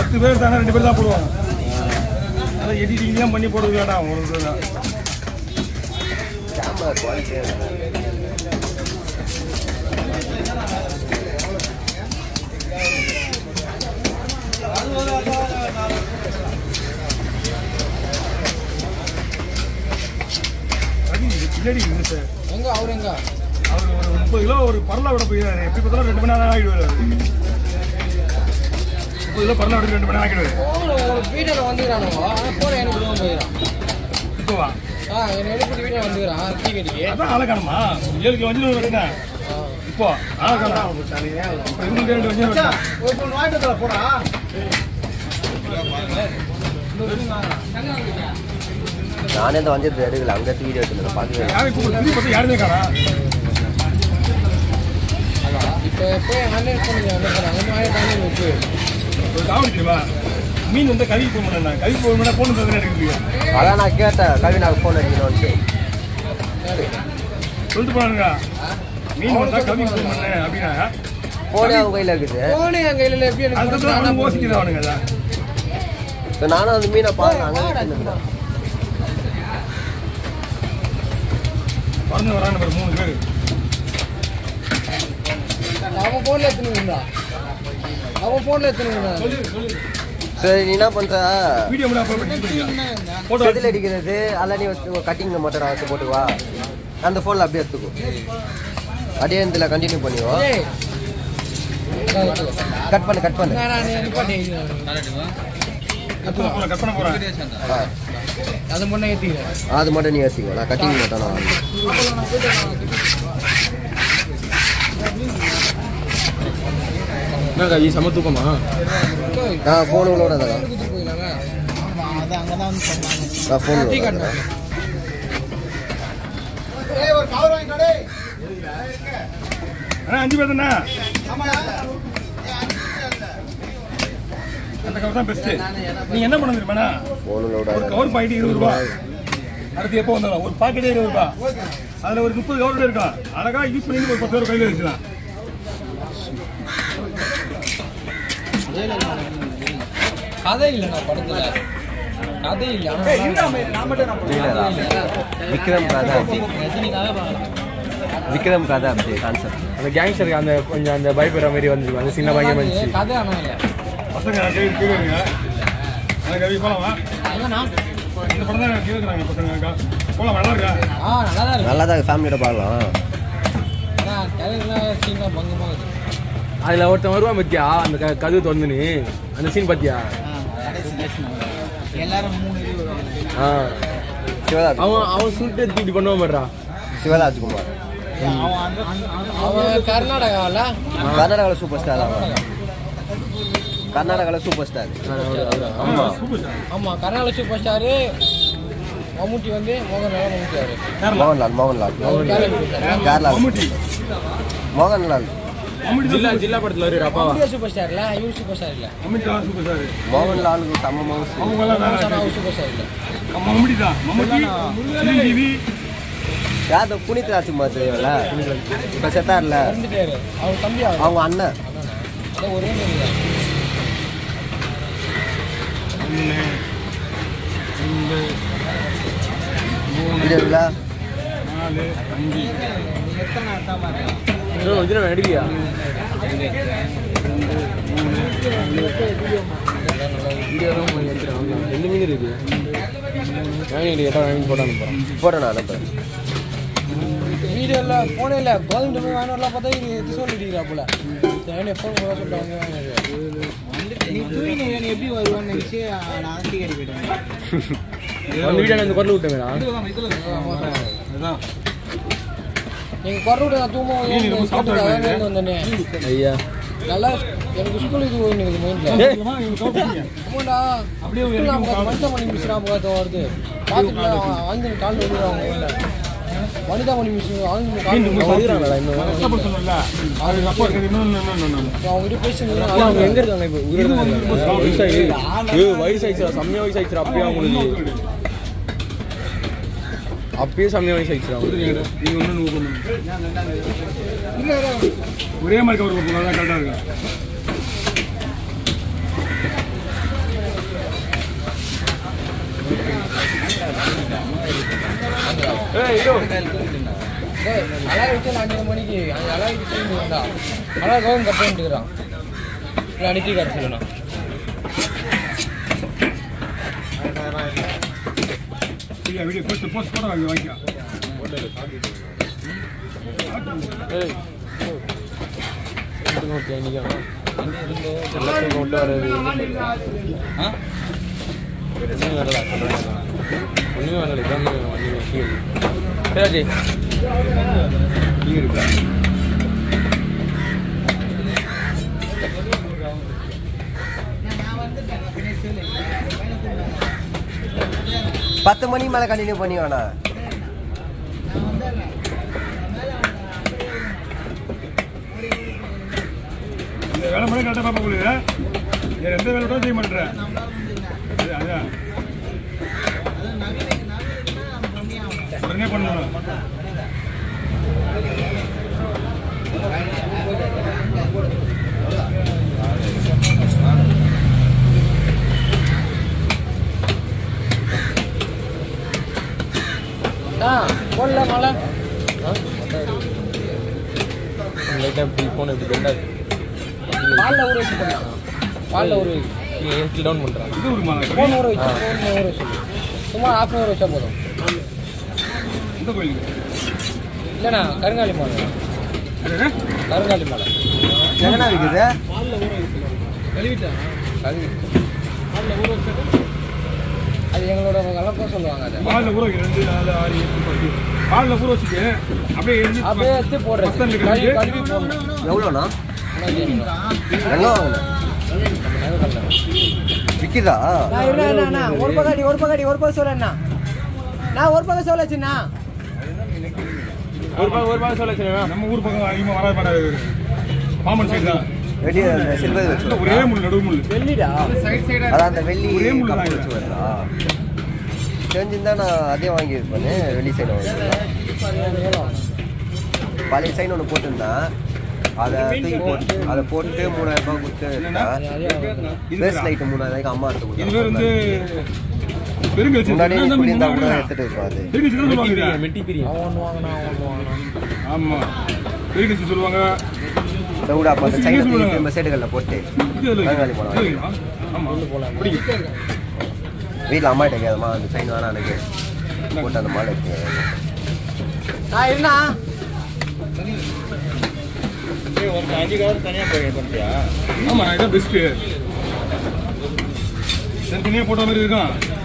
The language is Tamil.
பத்து பேர் தானே ரெண்டு பேர் தான் போடுவாங்க அதை எடிட்டிங் தான் பண்ணி போடுறது வேண்டாம் ஒரு இது தான் கேமரா குவாலிட்டியே அது இது பின்னாடி இருக்குது சார் எங்க அவர் எங்க அவர் ஒரு முப்பது கிலோ ஒரு பரலா விட போயிடாரு எப்படி பார்த்தாலும் ரெண்டு மணி நேரம் ஆகிடுவார் முப்பது கிலோ பரலா விட ரெண்டு மணி நேரம் ஆகிடுவார் போன் வீடியோல வந்துக்கிறானுங்க ஆனா போன் எனக்கு கொடுக்க போயிடறான் இப்போ வா ஆ என்ன எடுத்து வீடியோ வந்துக்கிறான் டீ கடிக்கு அதான் ஆளை காணுமா ஏழு கிலோ வஞ்சு வெட்டினேன் இப்போ ஆளை காணும் இப்போ ரெண்டு ரெண்டு வஞ்சு வெட்டினேன் நானே இந்த வஞ்சத்தை எடுக்கல அங்கே வீடியோ எடுத்துருந்தேன் பார்க்கவே யாரை கூப்பிட்டு திரும்பி பார்த்தா யாருமே காணா இப்போ போய் ஹண்ட்ரட் பண்ணுங்க அனுப்புறாங்க அந்த மாதிரி தண்ணி வச்சு ஒரு காவடி தெரியுமா மீன் வந்து கழுவி போக முடியல கழுவி போக முடியாது போன தந்தனை எடுக்குது அதான் நான் கேட்டேன் கவி நான் ஃபோன் அடிக்கணும்னு சொல்லிட்டு போனானுங்க மீன் வந்தா கழுவி போக முடியல அப்படின்னா ஃபோனே அவங்க கையில் இருக்குது போனே என் கையில எப்படி எனக்கு அந்த கொடுத்தா இடத்துல நான் அவனுங்க யோசிக்கிறது அவனுங்க அதான் இப்போ நானும் அந்த மீனை பார்க்க அங்கே வச்சுருந்தேன் பறந்து வரான்னு ஒரு மூணு பேர் அவன் போன்ல எத்தனை அவன் போன்ல எத்தனை சரி நீ என்ன பண்ணுற வீடியோ கூட அப்போ போட்டோ செதில் அடிக்கிறது அதில் நீ கட்டிங் மட்டும் வச்சு போட்டுவா அந்த ஃபோனில் அப்படியே எடுத்துக்கோ அப்படியே இதில் கண்டினியூ பண்ணிவோ ஏய் கட் பண்ணு கட் பண்ணு நான் நான் நிப்பாட்டி கற்பனை போகிறேன் கற்பனை போகிறேன் ஆ அது முன்னே ஏற்றிக்கிறேன் அது மட்டும் நீ ஏற்றிக்கோ நான் கட்டிங் மட்டும் நான் என்னக்கா ஈ சம தூக்கமா ஆ ஃபோனுங்களோட தான் கொடுத்துட்டு போயிடலாங்க நான் ஃபோன் டீ காட்டினேன் அண்ணா அஞ்சு பேர் தானே அந்த கவர் தான் பெஸ்ட்டு நீங்கள் என்ன பண்ண தெரியுமாண்ணா ஃபோனுங்களோட ஒரு கவர் பாக்கெட் இருபது ரூபா அடுத்து எப்போ வந்தாலும் ஒரு பாக்கெட்டே இருபது ரூபா அதில் ஒரு முப்பது கவர் இருக்கும் அழகா யூஸ் பண்ணி ஒரு பத்து பேர் கையில் வச்சுக்கலாம் கதை இல்லைண்ணா படத்துல கதை இல்லை விக்ரம் கதா விக்ரம் கதா அப்படி கான்செப்ட் அந்த கேங்ஸ்டருக்கு அந்த கொஞ்சம் அந்த பயப்படுற மாதிரி வந்துருக்கு அந்த சின்ன பையன் வந்துச்சு கதை ஆனால் இல்லை பசங்க கவி கேட்குறீங்க அந்த கவி போகலாமா இந்த படம் தான் கேட்குறாங்க பசங்க போகலாம் நல்லா இருக்கா ஆ நல்லா தான் இருக்கு நல்லா தான் ஃபேமிலியோட பார்க்கலாம் ஆனால் கதைலாம் சீன்லாம் பங்கமாக இருக்கு அதுல ஒருத்தன் வருவான் பத்தியா அந்த க- கதவு திறந்துன்னு அந்த சீன் பாத்தியா எல்லாரும் மூணு இது வருவாங்க ஆ சிவராஜ் அவன் அவன் சுட்டு எடுத்து இப்படி பண்ணுவான் பாடுறா சிவராஜ்குமார் அவன் கர்நாடகாவில் கர்நாடகாவில் சூப்பர் ஸ்டார் அவன் கர்நாடகாவில் சூப்பர் ஸ்டார் ஆமாம் சூப்பர் சார் ஆமாம் கர்நாடக சூப்பர் ஸ்டாரு மம்முட்டி வந்து மோகன்லால் மம்முட்டி அவரு மோகன்லால் மோகன்லால் அவர் கேரளா கேரளா மம்முட்டி மோகன்லால் மம்முட்டி ஜில்லா தான் ஜில்லா படத்துல வருவாரு அப்பாவா மம்முட்டியா சூப்பர் ஸ்டார் இல்லை இவர் சூப்பர் ஸ்டார் இல்லை மம்முட்டி தான் சூப்பர் சார் மோகன்லாலுக்கு சம மவுசு அவங்க எல்லாம் வேற அவர் சூப்பர் ஸ்டார் இல்லை மம்முட்டி தான் மம்முட்டி சிரஞ்சீவி யார் புனித் ராஜ்குமார் தெரியும்ல இப்போ செத்தார்ல வந்துட்டாரு அவர் தம்பி அவர் அவங்க அண்ணன் அதான் ஒரே மாதிரி தான். ஒன்று ரெண்டு வீடியோவில் நாலு அஞ்சு இதுல நடிக்கியா வீடியோ தான் பண்ணி எடுத்துருக்கான் ரெண்டு மீன் இருக்கு வாங்கி கேட்டா வாங்கி போட்டான்னு போறான் போட்டோ நான் அனுப்புறேன் வீடியோல போனே இல்லை கோதுமை போய் வாங்கினா பார்த்தா இது எது சொல்லிட்டு போல சரி ஃபோன் கூட சொல்லிட்டாங்க நீ தூங்கி நீ எப்படி வருவான்னு நினச்சி நான் டீ கடி போயிட்டேன் அந்த வீடியோ அந்த குரல் விட்டேன் அதுதான் நீங்கள் குறை விட நான் தூங்க நீ ரொம்ப சாப்பிட்டு வந்தேனே ஐயா நல்லா எனக்கு ஸ்கூல் இது போயிருக்கு மைண்டில் இல்லைம்மா, இவங்க கவுத்துட்டீங்க. ஆமாண்டா அப்படியே ஒரு ஸ்கூல் இறக்கி நமக்கு மனிதா மணி மிஸ் ஞாபகம் வருது பார்த்துட்டு வாங்கி கால் வந்துடுவாங்க வனிதா மணி மிஸ் வாங்கி கால் மீண்டும் போய் வந்துடுறாங்களா இன்னும்? கஷ்டப்பட்டு சொன்னேன்ல, அது அப்பா இருக்குது, இன்னொன்னு, இன்னொன்னு, இன்னொன்னு. அவங்க கிட்ட அண்ணா, அவங்க எங்க பேசி இருக்காங்க இப்போ உயிரோட தான் இருக்காங்க. வயசாகி ஏய், வயசாயிடுச்சுடா செம்மையா வயசாயிடுச்சுடா அப்பயே அவங்களுக்கு அப்பயே செம்மையா வயசாயிடுச்சுடா அவங்களுக்கு நீங்க ஒண்ணு, நூறு ஒண்ணு. ஒரே மாதிரி கவர் போட்டுருந்தா தான் கரெக்டாக இருக்கும் ஏய் இதோ டேய், அலாய் வச்சு நான் அஞ்சரை மணிக்கு அந்த அலாய் வச்சு தூங்கி வந்தா அலாய் கவர்மெண்ட் கட் பண்ணிட்டுக்கிறான் இல்லை அனுப்பி காட்ட சொல்லணும் இல்ல வீடியோ போஸ்ட் போஸ்ட் போட வாங்கி வாங்கிக்கோ ஏய் ஓகே இன்னைக்கு எல்லாத்தையும் கொண்டு வர்றது ஒன்றுமே வரல ஒன்றுமே வரல இதான் ஒன்றுமே சரி பத்து மணி மேலே கண்டினியூ பண்ணி வேணா இந்த வேலை மட்டும் கரெக்டாக பார்ப்ப உங்களுக்கு வேற எந்த வேலை கூட செய்ய மாட்டேன் அதான் உடனே பண்ணணும் ஆ போடல மழை லைட்டாக இப்படி ஃபோன் இப்படி பெண்டாது பாலில் ஊற வச்சு பண்ணலாம் பாலில் ஊற வச்சு நீங்கள் ஏற்றி டவுன் பண்ணுறான் இது ஒரு மாலை ஃபோன் ஊற வச்சு ஃபோன் ஊற வச்சு சும்மா ஆஃப் அன் வச்சா போதும் இந்த கோயிலுக்கு இல்லைண்ணா கருங்காலி மாலை என்னது? கருங்காலி மாலை எங்கண்ணா இருக்குது கழுவிட்டேன் கழுவி அது எங்களோட கலப்பம் சொல்லுவாங்க அதை பாலில் ஊற வைக்க ரெண்டு நாலு ஆறு எட்டு பத்து பாலில் ஊற வச்சுட்டு அப்படியே எழுதி அப்படியே எடுத்து போடுறது பஸ்டாண்ட்ல கழுவி கழுவி கழுவி போடணும் எவ்வளோண்ணா உனக்கு தெரியுமா? எங்கே வாங்கின நம்ம நகை விற்கிதா நான் இருண்ணா அண்ணா ஒரு பக்காடி ஒரு பக்காடி ஒரு பக்கம் சொல்லேண்ணா நான் ஒரு பக்கம் சொல்லச்சுண்ணா ஒரு ரூபாய் ஒரு ரூபாய் சொல்ல வச்சுருவேன் நம்ம ஊர் பக்கம் அதிகமாக வராது மாட்டாது பாம்பன் சைடு தான் வெடி அந்த சில்வர் வச்சு ஒரே முள் நடுவு முள் வெள்ளிடா அதான் அந்த வெள்ளி ஒரே முள்ளு கப்பு தான் வச்சு வருதா தெரிஞ்சிருந்தா நான் அதே வாங்கியிருப்பேனே வெள்ளி சைன் வாங்கியிருப்பேன் பழைய சைன் ஒன்று போட்டிருந்தேன் அதை தூக்கி போட்டு அதை போட்டு மூணாயிரம் ரூபாய் கொடுத்து இது பேஸ் லைட்டு மூணாயிரம் ரூபாய்க்கு அம்மா எடுத்து இது பேர் வந்து கொடுத்தாங்க பெருங்கல் முன்னாடியே சின்ன சொல்லியிருந்தா கூட முன்னாடி எடுத்துட்டு இருப்போம் அது பெருங்கல் சொல்லுவாங்க இதை. மெட்டி பிரியும் அவன் ஒன்று வாங்கினா அவன் ஒன்று வாங்கினா ஆமா பெருங்கல் சொல்லுவாங்க சவுடா அப்போ அந்த சைனை தூக்கி திரும்ப சைடுகளில் போட்டு இது அதுல கருங்காலி இது போனோம் வைக்கலாம். ஆமா பிடிக்கும் வீட்டில் அம்மா கிட்ட கேதமா அந்த சைன் வேணாம் எனக்கு போட்டு அந்த மாலை எடுத்து நான் இருந்தா ஆமா இதான் பெஸ்ட் தனித்தனியாக போட்ட மாதிரி இருக்கும்